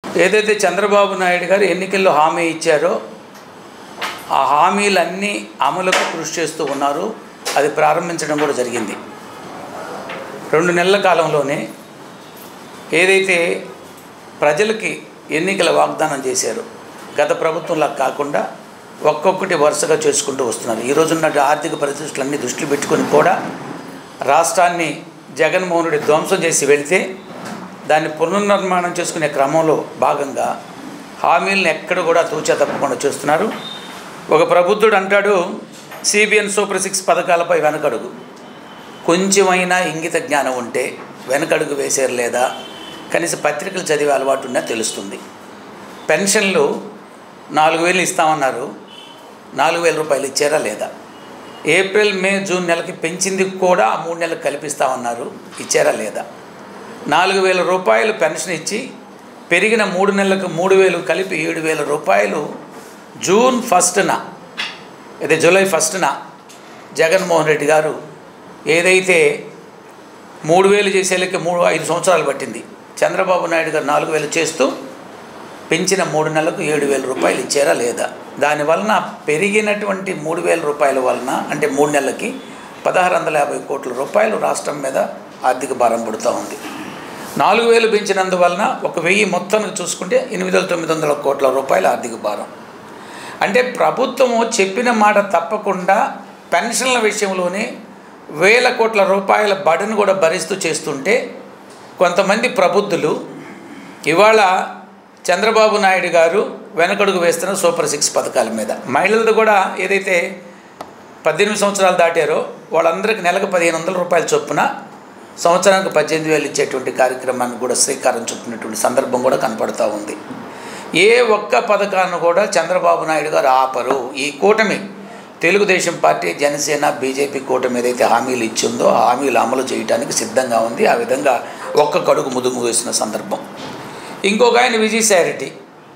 ఏదైతే చంద్రబాబు నాయుడు గారు ఎన్నికల్లో హామీ ఇచ్చారో ఆ హామీలన్నీ అమలుకు కృషి చేస్తూ ఉన్నారు అది ప్రారంభించడం కూడా జరిగింది రెండు నెలల కాలంలోనే ఏదైతే ప్రజలకి ఎన్నికల వాగ్దానం చేశారో గత ప్రభుత్వంలా కాకుండా ఒక్కొక్కటి వరుసగా చేసుకుంటూ వస్తున్నారు ఈ రోజున్న ఆర్థిక పరిస్థితులన్నీ దృష్టిలో పెట్టుకొని కూడా రాష్ట్రాన్ని జగన్మోహన్ రెడ్డి ధ్వంసం చేసి వెళితే దాన్ని పునర్నిర్మాణం చేసుకునే క్రమంలో భాగంగా హామీలను ఎక్కడ కూడా తూచా తప్పకుండా చేస్తున్నారు ఒక ప్రబుద్ధుడు అంటాడు సిబిఎన్ సూపర్ సిక్స్ పథకాలపై వెనకడుగు కొంచెమైనా ఇంగిత జ్ఞానం ఉంటే వెనకడుగు వేసారు లేదా కనీసం పత్రికలు చదివే అలవాటు ఉన్నా తెలుస్తుంది పెన్షన్లు నాలుగు వేలు ఇస్తామన్నారు నాలుగు వేల రూపాయలు ఇచ్చారా లేదా ఏప్రిల్ మే జూన్ నెలకి పెంచింది కూడా ఆ మూడు నెలలకు కల్పిస్తామన్నారు ఇచ్చారా లేదా నాలుగు వేల రూపాయలు పెన్షన్ ఇచ్చి పెరిగిన మూడు నెలలకు మూడు వేలు కలిపి ఏడు వేల రూపాయలు జూన్ ఫస్ట్న అదే జూలై ఫస్ట్న జగన్మోహన్ రెడ్డి గారు ఏదైతే మూడు వేలు చేసేలకి మూడు ఐదు సంవత్సరాలు పట్టింది చంద్రబాబు నాయుడు గారు నాలుగు వేలు చేస్తూ పెంచిన మూడు నెలలకు ఏడు వేల రూపాయలు ఇచ్చారా లేదా దానివలన పెరిగినటువంటి మూడు వేల రూపాయల వలన అంటే మూడు నెలలకి పదహారు వందల యాభై కోట్ల రూపాయలు రాష్ట్రం మీద ఆర్థిక భారం పడుతూ ఉంది నాలుగు వేలు పెంచినందువలన ఒక వెయ్యి మొత్తానికి చూసుకుంటే ఎనిమిది వేల తొమ్మిది వందల కోట్ల రూపాయల ఆర్థిక భారం అంటే ప్రభుత్వము చెప్పిన మాట తప్పకుండా పెన్షన్ల విషయంలోనే వేల కోట్ల రూపాయల బడను కూడా భరిస్తూ చేస్తుంటే కొంతమంది ప్రబుద్ధులు ఇవాళ చంద్రబాబు నాయుడు గారు వెనకడుగు వేస్తున్న సూపర్ సిక్స్ పథకాల మీద మహిళలది కూడా ఏదైతే పద్దెనిమిది సంవత్సరాలు దాటారో వాళ్ళందరికీ నెలకు పదిహేను వందల రూపాయల చొప్పున సంవత్సరానికి పద్దెనిమిది వేలు ఇచ్చేటువంటి కార్యక్రమాన్ని కూడా శ్రీకారం చుట్టినటువంటి సందర్భం కూడా కనపడుతూ ఉంది ఏ ఒక్క పథకాన్ని కూడా చంద్రబాబు నాయుడు గారు ఆపరు ఈ కూటమి తెలుగుదేశం పార్టీ జనసేన బీజేపీ కూటమి ఏదైతే హామీలు ఇచ్చిందో ఆ హామీలు అమలు చేయడానికి సిద్ధంగా ఉంది ఆ విధంగా ఒక్క కడుగు ముదుగు వేసిన సందర్భం ఇంకొక ఆయన విజయసాయిరెడ్డి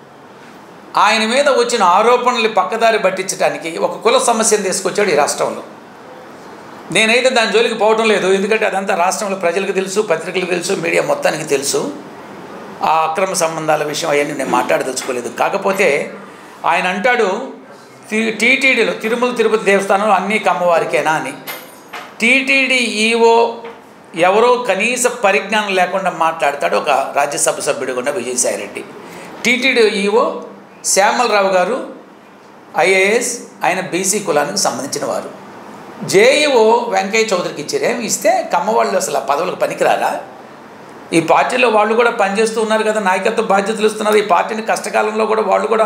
ఆయన మీద వచ్చిన ఆరోపణలు పక్కదారి పట్టించడానికి ఒక కుల సమస్యను తీసుకొచ్చాడు ఈ రాష్ట్రంలో నేనైతే దాని జోలికి పోవటం లేదు ఎందుకంటే అదంతా రాష్ట్రంలో ప్రజలకు తెలుసు పత్రికలకు తెలుసు మీడియా మొత్తానికి తెలుసు ఆ అక్రమ సంబంధాల విషయం అవన్నీ నేను మాట్లాడదలుచుకోలేదు కాకపోతే ఆయన అంటాడు టి- టీటీడీలో తిరుమల తిరుపతి దేవస్థానంలో అన్నీ కమ్మవారికేనా అని టీటీడీ ఈఓ ఎవరో కనీస పరిజ్ఞానం లేకుండా మాట్లాడతాడు ఒక రాజ్యసభ సభ్యుడు ఉన్న విజయసాయిరెడ్డి టీటీడీ ఈఓ శ్యామలరావు గారు ఐఏఎస్ ఆయన బీసీ కులానికి సంబంధించిన వారు జేఈఓ వెంకయ్య చౌదరికి ఇచ్చారు ఏమి ఇస్తే కమ్మవాళ్ళు అసలు ఆ పదవులకు పనికిరారా ఈ పార్టీలో వాళ్ళు కూడా పనిచేస్తూ ఉన్నారు కదా నాయకత్వ బాధ్యతలు ఇస్తున్నారు ఈ పార్టీని కష్టకాలంలో కూడా వాళ్ళు కూడా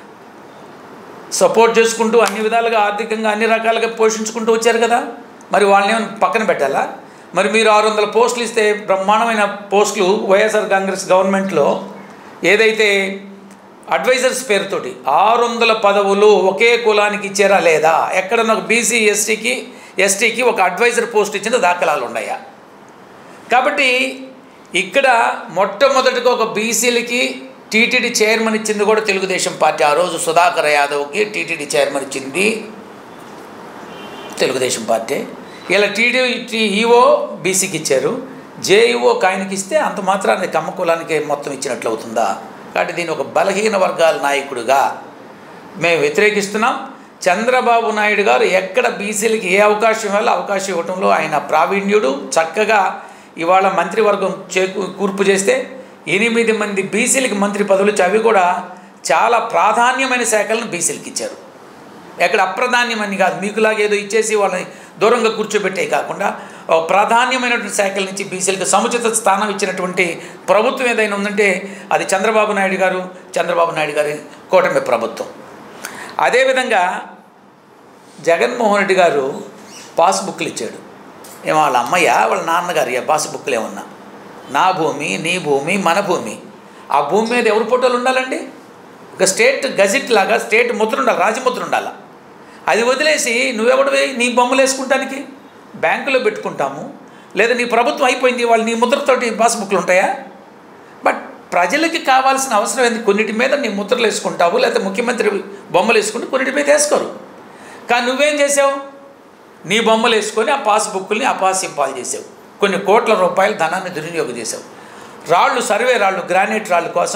సపోర్ట్ చేసుకుంటూ అన్ని విధాలుగా ఆర్థికంగా అన్ని రకాలుగా పోషించుకుంటూ వచ్చారు కదా మరి వాళ్ళని ఏమైనా పక్కన పెట్టాలా మరి మీరు ఆరు వందల పోస్టులు ఇస్తే బ్రహ్మాండమైన పోస్టులు వైఎస్ఆర్ కాంగ్రెస్ గవర్నమెంట్లో ఏదైతే అడ్వైజర్స్ పేరుతోటి ఆరు వందల పదవులు ఒకే కులానికి ఇచ్చారా లేదా ఎక్కడన్నా ఒక బీసీ ఎస్టీకి ఎస్టీకి ఒక అడ్వైజర్ పోస్ట్ ఇచ్చిన దాఖలాలు ఉన్నాయా కాబట్టి ఇక్కడ మొట్టమొదటిగా ఒక బీసీలకి టీటీడీ చైర్మన్ ఇచ్చింది కూడా తెలుగుదేశం పార్టీ ఆ రోజు సుధాకర్ యాదవ్కి టీటీడీ చైర్మన్ ఇచ్చింది తెలుగుదేశం పార్టీ ఇలా టీడీ ఈఓ బీసీకి ఇచ్చారు జేఈఓ ఆయనకి ఇస్తే అంత మాత్రాన్ని కమ్మ కులానికి మొత్తం ఇచ్చినట్లు అవుతుందా కాబట్టి దీని ఒక బలహీన వర్గాల నాయకుడిగా మేము వ్యతిరేకిస్తున్నాం చంద్రబాబు నాయుడు గారు ఎక్కడ బీసీలకి ఏ అవకాశం ఇవ్వాలో అవకాశం ఇవ్వడంలో ఆయన ప్రావీణ్యుడు చక్కగా ఇవాళ మంత్రివర్గం చేకూ కూర్పు చేస్తే ఎనిమిది మంది బీసీలకి మంత్రి పదవులు ఇచ్చి అవి కూడా చాలా ప్రాధాన్యమైన శాఖలను బీసీలకి ఇచ్చారు ఎక్కడ అప్రధాన్యమని కాదు మీకులాగా ఏదో ఇచ్చేసి వాళ్ళని దూరంగా కూర్చోబెట్టే కాకుండా ఒక ప్రాధాన్యమైనటువంటి శాఖల నుంచి బీసీలకు సముచిత స్థానం ఇచ్చినటువంటి ప్రభుత్వం ఏదైనా ఉందంటే అది చంద్రబాబు నాయుడు గారు చంద్రబాబు నాయుడు గారి కూటమి ప్రభుత్వం అదేవిధంగా జగన్మోహన్ రెడ్డి గారు పాస్బుక్లు ఇచ్చాడు ఏమో వాళ్ళ అమ్మయ్య వాళ్ళ నాన్నగారు ఏ పాస్బుక్లు ఏమన్నా నా భూమి నీ భూమి మన భూమి ఆ భూమి మీద ఎవరి ఫోటోలు ఉండాలండి ఒక స్టేట్ గజెట్ లాగా స్టేట్ ముద్ర ఉండాలి రాజముద్ర ఉండాలి అది వదిలేసి నువ్వెవడివి నీ బొమ్మలు వేసుకుంటానికి బ్యాంకులో పెట్టుకుంటాము లేదా నీ ప్రభుత్వం అయిపోయింది వాళ్ళు నీ ముద్రతోటి పాస్బుక్లు ఉంటాయా బట్ ప్రజలకి కావాల్సిన అవసరం ఏంది కొన్నిటి మీద నీ ముద్రలు వేసుకుంటావు లేకపోతే ముఖ్యమంత్రి బొమ్మలు వేసుకుంటే కొన్నిటి మీద వేసుకోరు కానీ నువ్వేం చేసావు నీ బొమ్మలు వేసుకొని ఆ పాస్బుక్ని అపాసింపాలు చేసావు కొన్ని కోట్ల రూపాయల ధనాన్ని దుర్వినియోగం చేసావు రాళ్ళు సర్వే రాళ్ళు గ్రానైట్ రాళ్ళు కోసం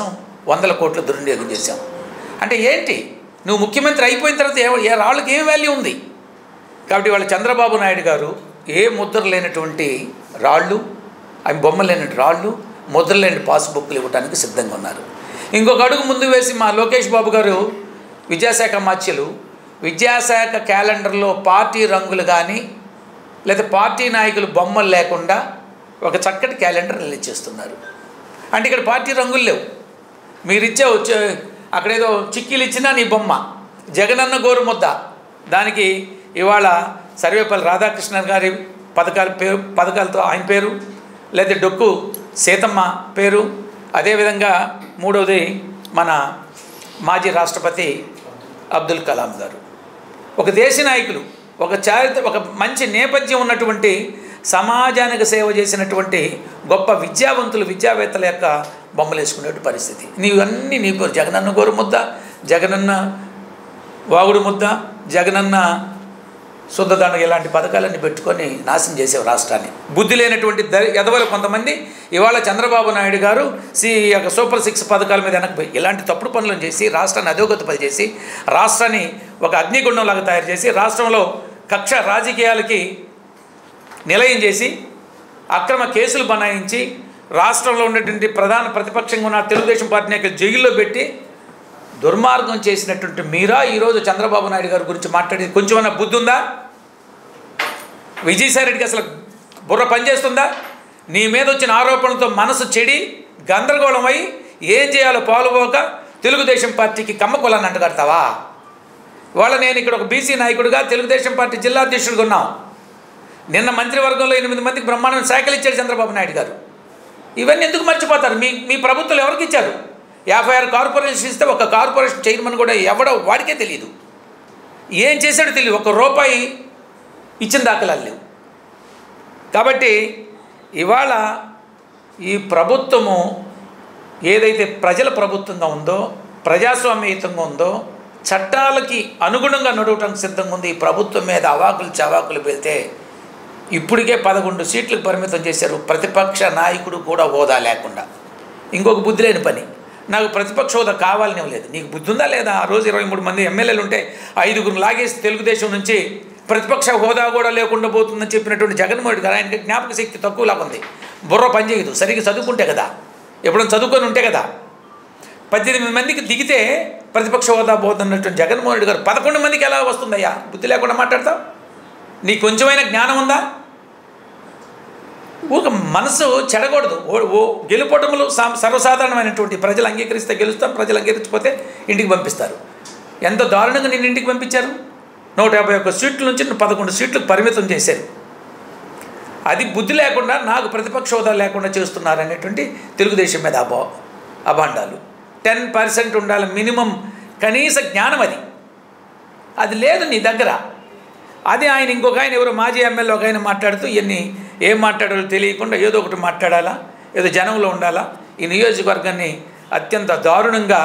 వందల కోట్లు దుర్వినియోగం చేశాం అంటే ఏంటి నువ్వు ముఖ్యమంత్రి అయిపోయిన తర్వాత ఏ ఏ రాళ్ళకి ఏం వాల్యూ ఉంది కాబట్టి వాళ్ళ చంద్రబాబు నాయుడు గారు ఏ ముద్ర లేనటువంటి రాళ్ళు అవి బొమ్మలు లేని రాళ్ళు ముద్ర లేని పాస్బుక్లు ఇవ్వడానికి సిద్ధంగా ఉన్నారు ఇంకొక అడుగు ముందు వేసి మా లోకేష్ బాబు గారు విద్యాశాఖ మాత్యులు విద్యాశాఖ క్యాలెండర్లో పార్టీ రంగులు కానీ లేదా పార్టీ నాయకులు బొమ్మలు లేకుండా ఒక చక్కటి క్యాలెండర్ రిలీజ్ చేస్తున్నారు అంటే ఇక్కడ పార్టీ రంగులు లేవు మీరు ఇచ్చే వచ్చే అక్కడేదో చిక్కీలు ఇచ్చినా నీ బొమ్మ జగనన్న గోరు ముద్ద దానికి ఇవాళ సర్వేపల్లి రాధాకృష్ణన్ గారి పథకాల పేరు పథకాలతో ఆయన పేరు లేదా డొక్కు సీతమ్మ పేరు అదేవిధంగా మూడవది మన మాజీ రాష్ట్రపతి అబ్దుల్ కలాం గారు ఒక దేశ నాయకులు ఒక చారిత్ర ఒక మంచి నేపథ్యం ఉన్నటువంటి సమాజానికి సేవ చేసినటువంటి గొప్ప విద్యావంతులు విద్యావేత్తల యొక్క బొమ్మలు వేసుకునే పరిస్థితి నీవన్నీ నీ పేరు జగనన్న గోరు ముద్ద జగనన్న వాగుడు ముద్ద జగనన్న శుద్ధదండ ఇలాంటి పథకాలన్నీ పెట్టుకొని నాశనం చేసేవి రాష్ట్రాన్ని బుద్ధి లేనటువంటి దరి ఎదవలు కొంతమంది ఇవాళ చంద్రబాబు నాయుడు గారు సి యొక్క సూపర్ సిక్స్ పథకాల మీద వెనక్కిపోయి ఇలాంటి తప్పుడు పనులను చేసి రాష్ట్రాన్ని అధోగతి పని చేసి రాష్ట్రాన్ని ఒక అగ్నిగుండంలాగా తయారు చేసి రాష్ట్రంలో కక్ష రాజకీయాలకి నిలయం చేసి అక్రమ కేసులు బనాయించి రాష్ట్రంలో ఉన్నటువంటి ప్రధాన ప్రతిపక్షంగా ఉన్న తెలుగుదేశం పార్టీ నాయకులు జైల్లో పెట్టి దుర్మార్గం చేసినటువంటి మీరా ఈరోజు చంద్రబాబు నాయుడు గారి గురించి మాట్లాడేది కొంచెమన్నా బుద్ధి ఉందా విజయసాయి రెడ్డికి అసలు బుర్ర పనిచేస్తుందా నీ మీద వచ్చిన ఆరోపణలతో మనసు చెడి గందరగోళం అయి ఏం చేయాలో పాలుపోక తెలుగుదేశం పార్టీకి కమ్మ కులాన్ని అంటగడతావా ఇవాళ నేను ఇక్కడ ఒక బీసీ నాయకుడిగా తెలుగుదేశం పార్టీ జిల్లా అధ్యక్షుడిగా ఉన్నాం నిన్న మంత్రివర్గంలో ఎనిమిది మందికి బ్రహ్మాండం శాఖలు ఇచ్చాడు చంద్రబాబు నాయుడు గారు ఇవన్నీ ఎందుకు మర్చిపోతారు మీ మీ ప్రభుత్వాలు ఎవరికి ఇచ్చారు యాభై ఆరు కార్పొరేషన్ ఇస్తే ఒక కార్పొరేషన్ చైర్మన్ కూడా ఎవడో వాడికే తెలియదు ఏం చేశాడో తెలియదు ఒక రూపాయి ఇచ్చిన దాఖలాలు లేవు కాబట్టి ఇవాళ ఈ ప్రభుత్వము ఏదైతే ప్రజల ప్రభుత్వంగా ఉందో ప్రజాస్వామ్యయుతంగా ఉందో చట్టాలకి అనుగుణంగా నడవటానికి సిద్ధంగా ఉంది ఈ ప్రభుత్వం మీద అవాకులు చవాకులు వెళ్తే ఇప్పటికే పదకొండు సీట్లకు పరిమితం చేశారు ప్రతిపక్ష నాయకుడు కూడా హోదా లేకుండా ఇంకొక బుద్ధి లేని పని నాకు ప్రతిపక్ష హోదా కావాలని లేదు నీకు బుద్ధి ఉందా లేదా ఆ రోజు ఇరవై మూడు మంది ఎమ్మెల్యేలు ఉంటే ఐదుగురు లాగేసి తెలుగుదేశం నుంచి ప్రతిపక్ష హోదా కూడా లేకుండా పోతుందని చెప్పినటువంటి జగన్మోహన్ రెడ్డి గారు ఆయనకి జ్ఞాపక శక్తి తక్కువలాగా ఉంది బుర్ర పనిచేయదు సరిగ్గా చదువుకుంటే కదా ఎప్పుడైనా చదువుకొని ఉంటే కదా పద్దెనిమిది మందికి దిగితే ప్రతిపక్ష హోదా పోతున్నటువంటి జగన్మోహన్ రెడ్డి గారు పదకొండు మందికి ఎలా వస్తుందయ్యా బుద్ధి లేకుండా మాట్లాడతావు నీకు కొంచెమైనా జ్ఞానం ఉందా ఒక మనసు చెడకూడదు ఓ ఓ గెలుపటములు సా- సర్వసాధారణమైనటువంటి ప్రజలు అంగీకరిస్తే గెలుస్తాం ప్రజలు అంగీకరించకపోతే ఇంటికి పంపిస్తారు ఎంత దారుణంగా నిన్ను ఇంటికి పంపించారు నూట యాభై ఒక్క సీట్ల నుంచి పదకొండు సీట్లకు పరిమితం చేశారు అది బుద్ధి లేకుండా నాకు ప్రతిపక్ష హోదా లేకుండా చేస్తున్నారు అనేటువంటి తెలుగుదేశం మీద అబా అభాండాలు టెన్ పర్సెంట్ ఉండాలి మినిమం కనీస జ్ఞానం అది అది లేదు నీ దగ్గర అది ఆయన ఇంకొక ఆయన ఎవరో మాజీ ఎమ్మెల్యే ఒక ఆయన మాట్లాడుతూ ఇవన్నీ ఏం మాట్లాడాలో తెలియకుండా ఏదో ఒకటి మాట్లాడాలా ఏదో జనంలో ఉండాలా ఈ నియోజకవర్గాన్ని అత్యంత దారుణంగా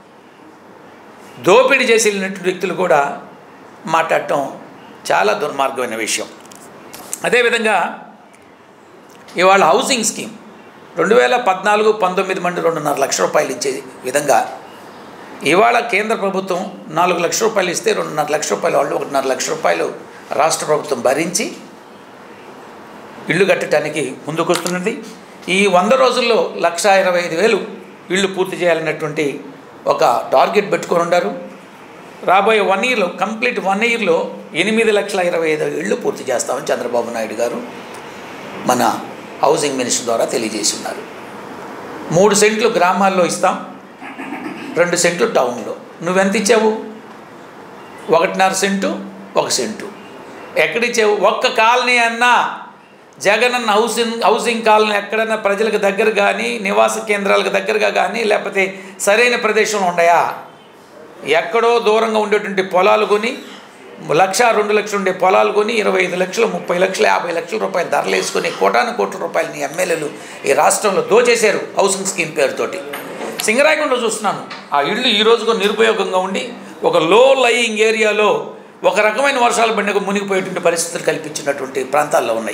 దోపిడీ చేసి వెళ్ళినటువంటి వ్యక్తులు కూడా మాట్లాడటం చాలా దుర్మార్గమైన విషయం అదేవిధంగా ఇవాళ హౌసింగ్ స్కీమ్ రెండు వేల పద్నాలుగు పంతొమ్మిది మంది రెండున్నర లక్ష రూపాయలు ఇచ్చే విధంగా ఇవాళ కేంద్ర ప్రభుత్వం నాలుగు లక్షల రూపాయలు ఇస్తే రెండున్నర లక్ష రూపాయలు వాళ్ళు ఒకటిన్నర లక్ష రూపాయలు రాష్ట్ర ప్రభుత్వం భరించి ఇల్లు కట్టడానికి ముందుకొస్తున్నది ఈ వంద రోజుల్లో లక్ష ఇరవై ఐదు వేలు ఇళ్ళు పూర్తి చేయాలన్నటువంటి ఒక టార్గెట్ పెట్టుకొని ఉన్నారు రాబోయే వన్ ఇయర్లో కంప్లీట్ వన్ ఇయర్లో ఎనిమిది లక్షల ఇరవై ఐదు ఇళ్ళు పూర్తి చేస్తామని చంద్రబాబు నాయుడు గారు మన హౌసింగ్ మినిస్టర్ ద్వారా తెలియజేసి ఉన్నారు మూడు సెంట్లు గ్రామాల్లో ఇస్తాం రెండు సెంట్లు టౌన్లో నువ్వెంత ఇచ్చావు ఒకటిన్నర సెంటు ఒక సెంటు ఎక్కడిచ్చావు ఒక్క కాలనీ అన్నా జగనన్న హౌసింగ్ హౌసింగ్ కాలనీ ఎక్కడన్నా ప్రజలకు దగ్గర కానీ నివాస కేంద్రాలకు దగ్గరగా కానీ లేకపోతే సరైన ప్రదేశంలో ఉన్నాయా ఎక్కడో దూరంగా ఉండేటువంటి పొలాలు కొని లక్ష రెండు లక్షలు ఉండే పొలాలు కొని ఇరవై ఐదు లక్షలు ముప్పై లక్షలు యాభై లక్షల రూపాయలు ధరలు వేసుకొని కోటాను కోట్ల రూపాయలు నీ ఎమ్మెల్యేలు ఈ రాష్ట్రంలో దోచేశారు హౌసింగ్ స్కీమ్ పేరుతోటి సింగరాయకొండలో చూస్తున్నాను ఆ ఇళ్ళు ఈ రోజుకు నిరుపయోగంగా ఉండి ఒక లో లయింగ్ ఏరియాలో ఒక రకమైన వర్షాలు పడిన మునిగిపోయేటువంటి పరిస్థితులు కల్పించినటువంటి ప్రాంతాల్లో ఉన్నాయి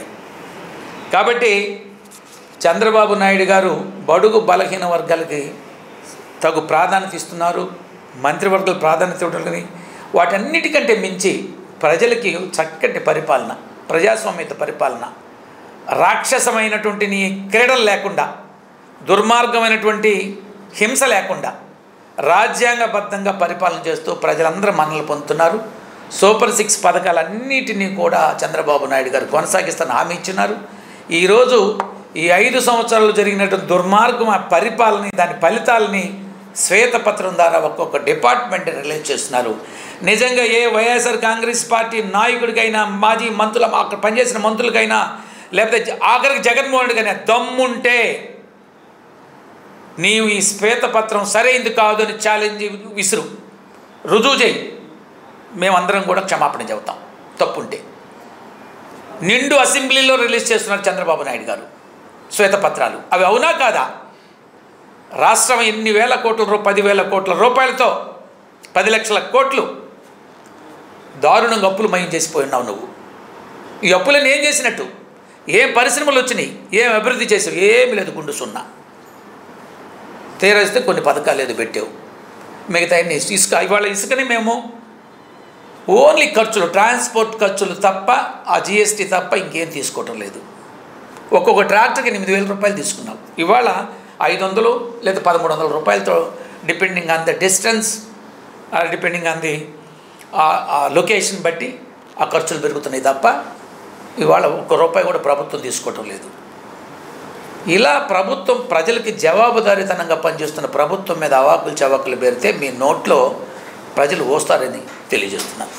కాబట్టి చంద్రబాబు నాయుడు గారు బడుగు బలహీన వర్గాలకి తగు ప్రాధాన్యత ఇస్తున్నారు మంత్రివర్గాలు ప్రాధాన్యత ఇవ్వడం కానీ వాటన్నిటికంటే మించి ప్రజలకి చక్కటి పరిపాలన ప్రజాస్వామ్యత పరిపాలన రాక్షసమైనటువంటి నీ క్రీడలు లేకుండా దుర్మార్గమైనటువంటి హింస లేకుండా రాజ్యాంగబద్ధంగా పరిపాలన చేస్తూ ప్రజలందరూ మనల్ని పొందుతున్నారు సూపర్ సిక్స్ పథకాలన్నిటినీ కూడా చంద్రబాబు నాయుడు గారు కొనసాగిస్తాను హామీ ఇచ్చినారు ఈరోజు ఈ ఐదు సంవత్సరాలు జరిగినటువంటి దుర్మార్గం ఆ పరిపాలన దాని ఫలితాలని శ్వేతపత్రం ద్వారా ఒక్కొక్క డిపార్ట్మెంట్ రిలీజ్ చేస్తున్నారు నిజంగా ఏ వైఎస్ఆర్ కాంగ్రెస్ పార్టీ నాయకుడికైనా మాజీ మంత్రుల అక్కడ పనిచేసిన మంత్రులకైనా లేకపోతే జ- ఆఖరికి జగన్మోహన్ రెడ్డి కానీ దమ్ముంటే నీవు ఈ శ్వేతపత్రం సరైంది కాదు అని ఛాలెంజ్ విసురు రుజువు చేయి మేమందరం కూడా క్షమాపణ చెబుతాం తప్పుంటే నిండు అసెంబ్లీలో రిలీజ్ చేస్తున్నారు చంద్రబాబు నాయుడు గారు శ్వేతపత్రాలు అవి అవునా కాదా రాష్ట్రం ఎన్ని వేల కోట్ల రూ పదివేల కోట్ల రూపాయలతో పది లక్షల కోట్లు దారుణంగా అప్పులు మయం చేసిపోయి ఉన్నావు నువ్వు ఈ అప్పులను ఏం చేసినట్టు ఏం పరిశ్రమలు వచ్చినాయి ఏం అభివృద్ధి చేసావు ఏమి లేదు గుండు సున్నా తీరేస్తే కొన్ని పథకాలు ఏదో పెట్టావు మిగతా అన్ని ఇసుక ఇవాళ ఇసుకని మేము ఓన్లీ ఖర్చులు ట్రాన్స్పోర్ట్ ఖర్చులు తప్ప ఆ జిఎస్టీ తప్ప ఇంకేం తీసుకోవటం లేదు ఒక్కొక్క ట్రాక్టర్కి ఎనిమిది వేల రూపాయలు తీసుకున్నాం ఇవాళ ఐదు వందలు లేదా పదమూడు వందల రూపాయలతో depending on the distance depending on the location బట్టి ఆ ఖర్చులు పెరుగుతున్నాయి తప్ప ఇవాళ ఒక్క రూపాయి కూడా ప్రభుత్వం తీసుకోవటం లేదు ఇలా ప్రభుత్వం ప్రజలకి జవాబుదారీతనంగా పనిచేస్తున్న ప్రభుత్వం మీద అవాకులు చవాకులు పెడితే మీ నోట్లో ప్రజలు ఓస్తారని తెలియజేస్తున్నారు